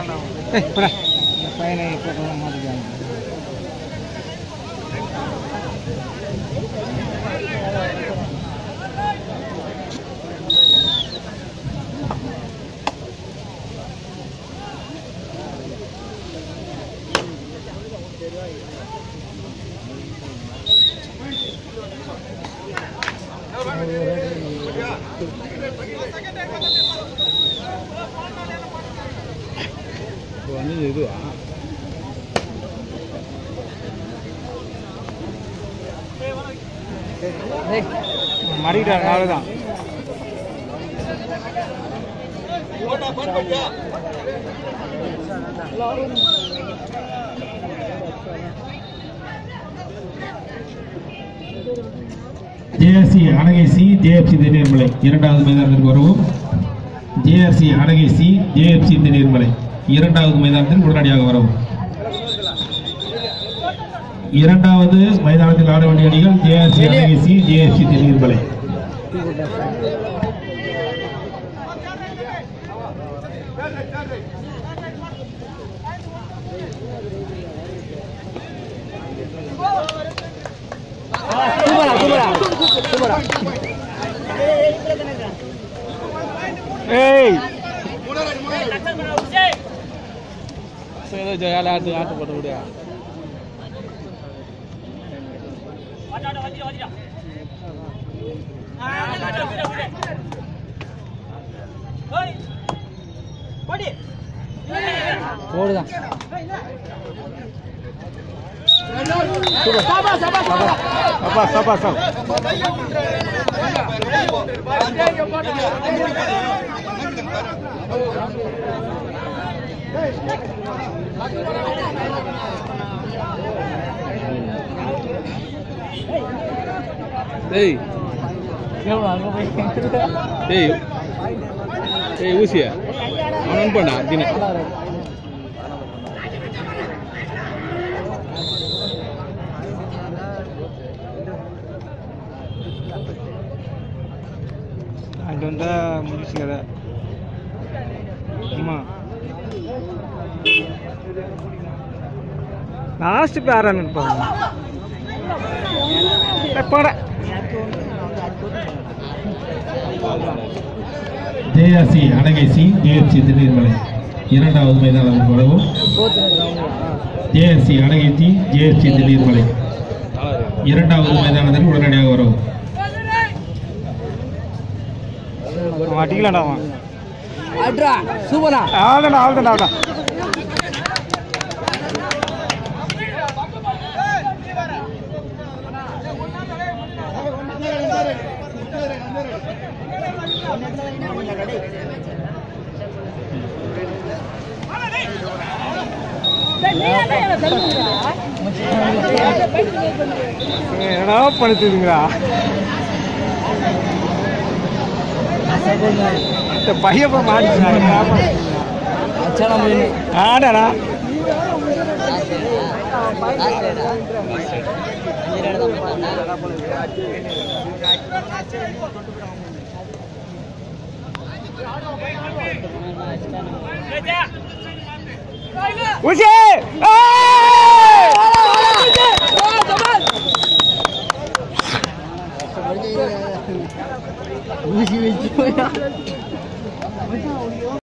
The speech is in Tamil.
ஏய் போடா இந்த பையனை போட்டோம் மாட்டிக்காங்க இப்போ வந்து இதுவா மாட்டிக்கிட்டாங்க அவ்வளோதான் ஜேஆர்சி அனகைசி ஜேஎஃப்சி திருநீர்மலை இரண்டாவது மைதானத்திற்கு வரவும் ஜேஆர்சி அனகைசி ஜேஎஃப்சி திருநீர்மலை இரண்டாவது மைதானத்தில் உடனடியாக வரவும் இரண்டாவது மைதானத்தில் ஆட வேண்டிய அணிகள் ஜேஆர்சி அனகைசி ஜேஎஃப்சி திருநீர்மலை சூப்பரா சூப்பரா சூப்பரா ஏய் ஏதோ ஜெயால ஆட்டு ஆட்டு போட்டு விடியா போடுதான் சபா சபா சபா டேய் டேய் டேய் ஊசியா அவன் அனுப்பண்டா தின அங்கே வந்தா முடிச்சு கதை ஆமா லாஸ்ட் போய் ஆறான்னு இருப்பாங்க போட ஜேஆர்சி அனகைசி ஜேஎஃப்சி திருநீர்மலை இரண்டாவது மைதானத்திற்கு வரவும் ஜேஆர்சி அனகைசி ஜேஎஃப்சி திருநீர்மலை இரண்டாவது மைதானத்தில் உடனடியாக வரவும் அவன் அடிக்கலாம்டா அவன் அட்ரா சூப்பரா ஆள்தான்டா ஆள்தான்டா ஆள்தான் என்னடா படுத்துதுங்களா இந்த பையன் போய் மாட்டிச்சாங்க ஆடாடா உசி ஊசி வச்சு